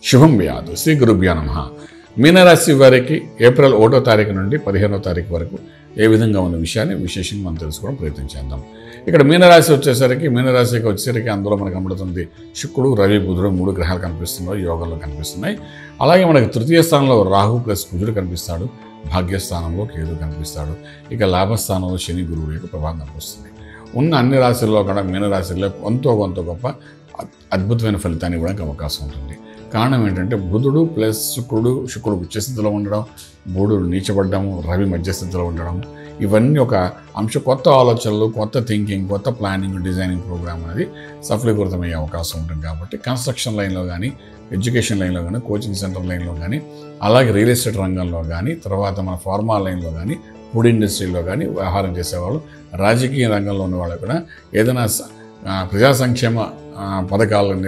శుభం వ్యాధు శ్రీ గురుభ్యో నమ మీనరాశి వారికి ఏప్రిల్ ఒకటో తారీఖు నుండి పదిహేనో తారీఖు వరకు ఏ విధంగా ఉన్న విషయాన్ని విశేషంగా మనం తెలుసుకోవడం ప్రయత్నం చేద్దాం ఇక్కడ మీనరాశి వచ్చేసరికి మీనరాశికి వచ్చేసరికి అందులో మనకు కనబడుతుంది శుక్రుడు రవి బుధుడు మూడు గ్రహాలు కనిపిస్తున్నాయి యోగంలో కనిపిస్తున్నాయి అలాగే మనకి తృతీయ స్థానంలో రాహు ప్లస్ కుజుడు కనిపిస్తాడు భాగ్యస్థానంలో కేతు కనిపిస్తాడు ఇక లాభస్థానంలో శని గురువుడు యొక్క ప్రభావం కనిపిస్తుంది ఉన్న అన్ని రాశుల్లో కూడా మీనరాశిలో కొంత కొంత గొప్ప అద్- అద్భుతమైన ఫలితాన్ని ఇవ్వడానికి అవకాశం ఉంటుంది కారణం ఏంటంటే బుధుడు ప్లస్ శుక్రుడు శుక్రుడు ఉచ్చస్థితిలో ఉండడం బుధుడు నీచబడ్డము రవి మధ్యస్థితిలో ఉండడం ఇవన్నీ ఒక అంశ కొత్త ఆలోచనలు కొత్త థింకింగ్ కొత్త ప్లానింగ్ డిజైనింగ్ ప్రోగ్రామ్ అనేది సఫలీకృతమయ్యే అవకాశం ఉంటుంది కాబట్టి కన్స్ట్రక్షన్ లైన్లో కానీ ఎడ్యుకేషన్ లైన్లో కానీ కోచింగ్ సెంటర్ లైన్లో కానీ అలాగే రియల్ ఎస్టేట్ రంగంలో కానీ తర్వాత మన ఫార్మా లైన్లో కానీ ఫుడ్ ఇండస్ట్రీలో కానీ వ్యవహారం చేసేవాళ్ళు రాజకీయ రంగంలో ఉన్న వాళ్ళు కూడా ఏదైనా స- ఆ, ప్రజా సంక్షేమ ఆ, పథకాలను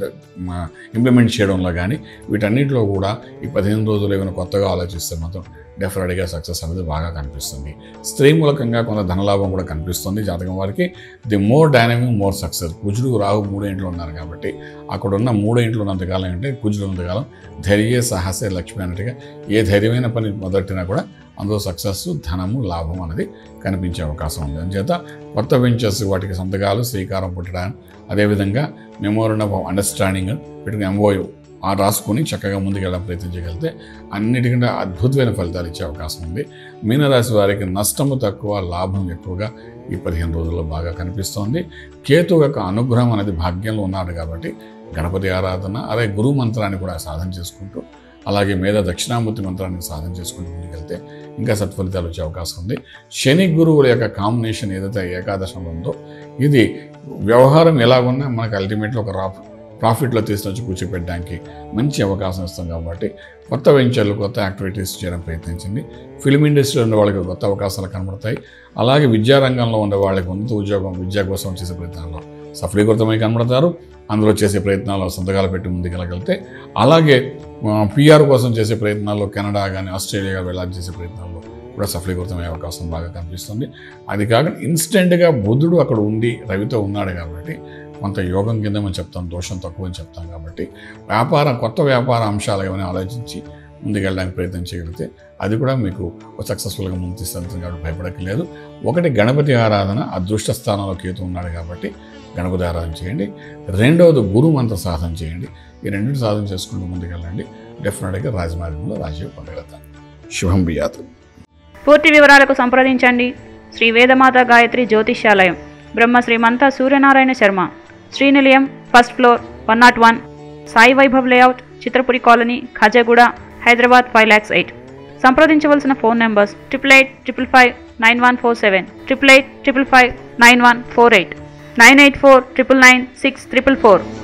ఇంప్లిమెంట్ చేయడంలో కానీ వీటన్నిటిలో కూడా ఈ పదిహేను రోజులు ఏమైనా కొత్తగా ఆలోచిస్తే మాత్రం డెఫినెట్గా సక్సెస్ అనేది బాగా కనిపిస్తుంది స్త్రీ మూలకంగా కొంత ధనలాభం కూడా కనిపిస్తుంది జాతకం వారికి the more dynamic more success కుజుడు రాహు మూడో ఇంట్లో ఉన్నారు కాబట్టి అక్కడ ఉన్న మూడో ఇంట్లో ఉన్నంతకాలం అంటే కుజుడు ఉన్నంతకాలం ధైర్య సాహసే లక్ష్మి అన్నట్టుగా ఏ ధైర్యమైన పని మొదటినా కూడా అందులో సక్సెస్ ధనము లాభం అనేది కనిపించే అవకాశం ఉంది అందుచేత కొత్త వెంచర్స్ వాటికి సంతకాలు శ్రీకారం పుట్టడం అదేవిధంగా మెమోరన్ ఆఫ్ అండర్స్టాండింగ్ వీటిని ఎంఓయు ఆ రాసుకొని చక్కగా ముందుకెళ్ళడం ప్రయత్నం చేయగలిగితే అన్నిటికంటే అద్భుతమైన ఫలితాలు ఇచ్చే అవకాశం ఉంది మీనరాశి వారికి నష్టము తక్కువ లాభం ఎక్కువగా ఈ పదిహేను రోజుల్లో బాగా కనిపిస్తోంది కేతు యొక్క అనుగ్రహం అనేది భాగ్యంలో ఉన్నాడు కాబట్టి గణపతి ఆరాధన అలాగే గురు మంత్రాన్ని కూడా సాధన చేసుకుంటూ అలాగే మీద దక్షిణామూర్తి మంత్రాన్ని సాధన చేసుకుంటూ ముందుకెళ్తే ఇంకా సత్ఫలితాలు వచ్చే అవకాశం ఉంది శని గురువుల యొక్క కాంబినేషన్ ఏదైతే ఏకాదశంలో ఉందో ఇది వ్యవహారం ఎలాగున్నా మనకు అల్టిమేట్లీ ఒక రా ప్రాఫిట్లో తీసుకొచ్చి కూర్చోపెట్టడానికి మంచి అవకాశం ఇస్తాం కాబట్టి కొత్త వెంచర్లు కొత్త యాక్టివిటీస్ చేయడం ప్రయత్నించండి ఫిల్మ్ ఇండస్ట్రీలో ఉన్న వాళ్ళకి కొత్త అవకాశాలు కనబడతాయి అలాగే విద్యారంగంలో ఉండే వాళ్ళకి ఉన్నత ఉద్యోగం విద్య కోసం చేసే ప్రయత్నాల్లో సఫలీకృతమై కనబడతారు అందులో చేసే ప్రయత్నాల్లో సంతకాలు పెట్టి ముందుకెళ్ళగలిగితే అలాగే పిఆర్ కోసం చేసే ప్రయత్నాల్లో కెనడా కానీ ఆస్ట్రేలియా వెళ్ళాలని చేసే ప్రయత్నాల్లో కూడా సఫలీకృతమయ్యే అవకాశం బాగా కనిపిస్తుంది అది కాక ఇన్స్టెంట్గా బుద్ధుడు అక్కడ ఉండి రవితో ఉన్నాడు కాబట్టి కొంత యోగం కింద మనం చెప్తాం దోషం తక్కువ అని చెప్తాం కాబట్టి వ్యాపారం కొత్త వ్యాపార అంశాలు ఏమైనా ఆలోచించి ముందుకెళ్ళడానికి ప్రయత్నం చేయగలిగితే అది కూడా మీకు సక్సెస్ఫుల్గా ముందు తీసుకెళ్తుంది కాబట్టి భయపడక్కర్లేదు ఒకటి గణపతి ఆరాధన అదృష్ట స్థానంలో కేతు ఉన్నాడు కాబట్టి గణపతి ఆరాధన చేయండి రెండవది గురు మంత్ర సాధన చేయండి ఈ రెండింటి సాధన చేసుకుంటూ ముందుకెళ్ళండి డెఫినెట్గా రాజమార్గంలో రాజీవ్ పొందగలుగుతాను శుభం బియాతు పూర్తి వివరాలకు సంప్రదించండి Shri Vedamata Gayatri Jyotishyalayam Brahma Srimanta Suryanarayana Sharma Srinilayam first floor one nought one Sai Vaibhav layout Chitrapuri colony Khajaguda Hyderabad five lakhs eight సంప్రదించవలసిన phone numbers triple eight triple five nine one four seven triple eight triple five nine one four eight nine eight four triple nine six triple four